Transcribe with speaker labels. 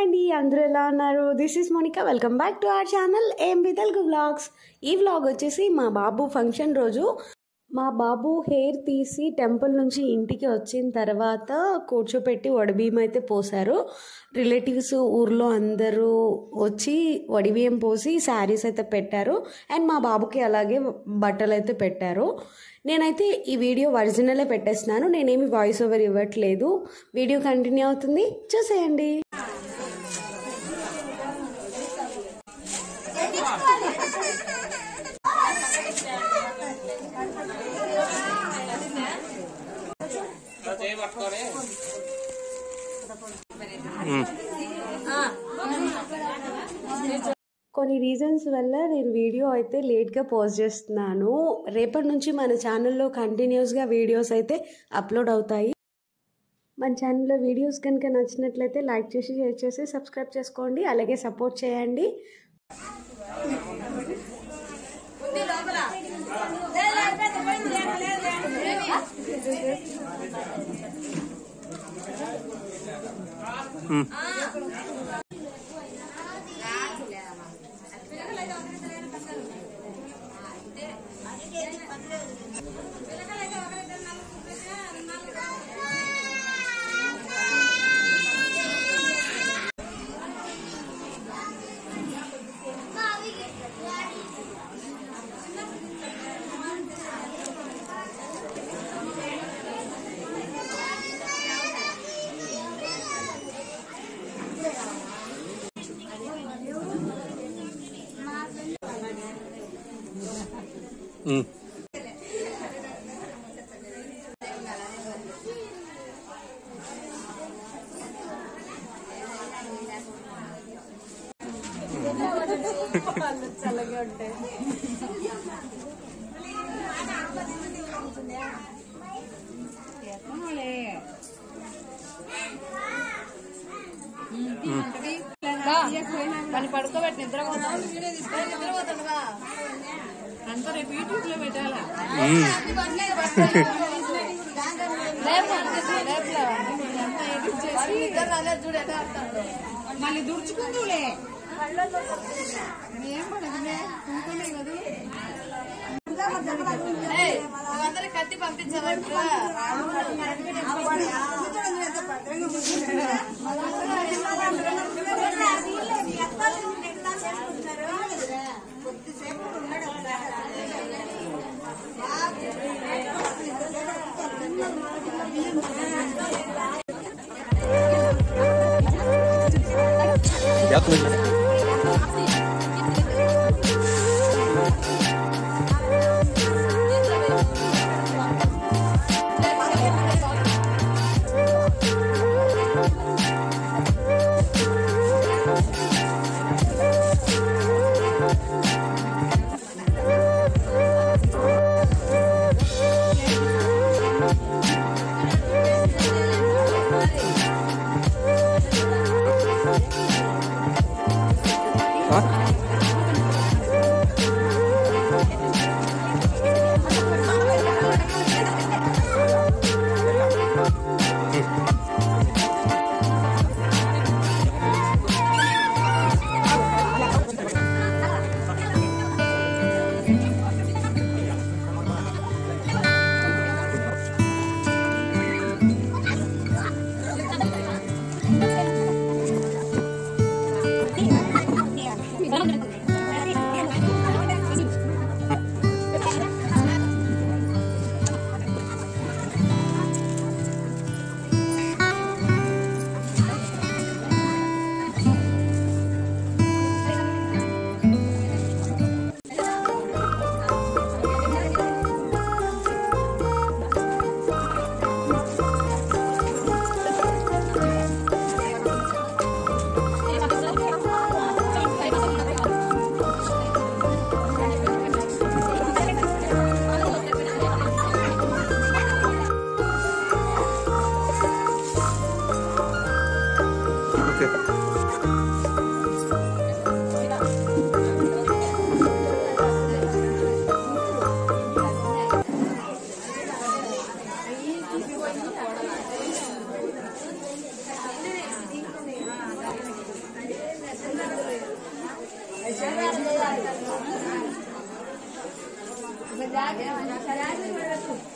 Speaker 1: అండి అందరూ ఎలా ఉన్నారు this is Monica welcome back to our channel MB Telugu vlogs ఈ వ్లాగ్ వచ్చేసి మా బాబు ఫంక్షన్ రోజు మా బాబు హెయిర్ తీసి టెంపుల్ నుంచి ఇంటికి వచ్చిన తర్వాత కూర్చోపెట్టి వడిబియ్యం అయితే పోసారు రిలేటివ్స్ ఊర్లో అందరూ వచ్చి వడిబియ్యం పోసి శారీస్ అయితే పెట్టారు అండ్ మా బాబుకి అలాగే బట్టలు అయితే పెట్టారు నేనైతే ఈ వీడియో ఒరిజినలే పెట్టేస్తున్నాను నేనేమి వాయిస్ ఓవర్ ఇవ్వట్లేదు వీడియో కంటిన్యూ అవుతుంది చూసేయండి కొన్ని రీజన్స్ వల్ల నేను వీడియో అయితే లేట్గా పోస్ట్ చేస్తున్నాను రేపటి నుంచి మన ఛానల్లో కంటిన్యూస్గా వీడియోస్ అయితే అప్లోడ్ అవుతాయి మన ఛానల్లో వీడియోస్ కనుక నచ్చినట్లయితే లైక్ చేసి షేర్ చేసి సబ్స్క్రైబ్ చేసుకోండి అలాగే సపోర్ట్ చేయండి
Speaker 2: పని పడుకోబెట్టి నిద్రపోతాను నిద్రపోతాడువా అంతా రేపు యూట్యూబ్ లో పెట్టాలా రేపు అనిపిస్తుంది, రేపు లేవండి. అంతా edit చేసి మళ్ళీ దుడుచుకుందులే ఏం పడదులే కుంకునే కదా ఏయ్, నువ్వందరూ కత్తి పంపించావా ఇప్పుడు? Jacket jacket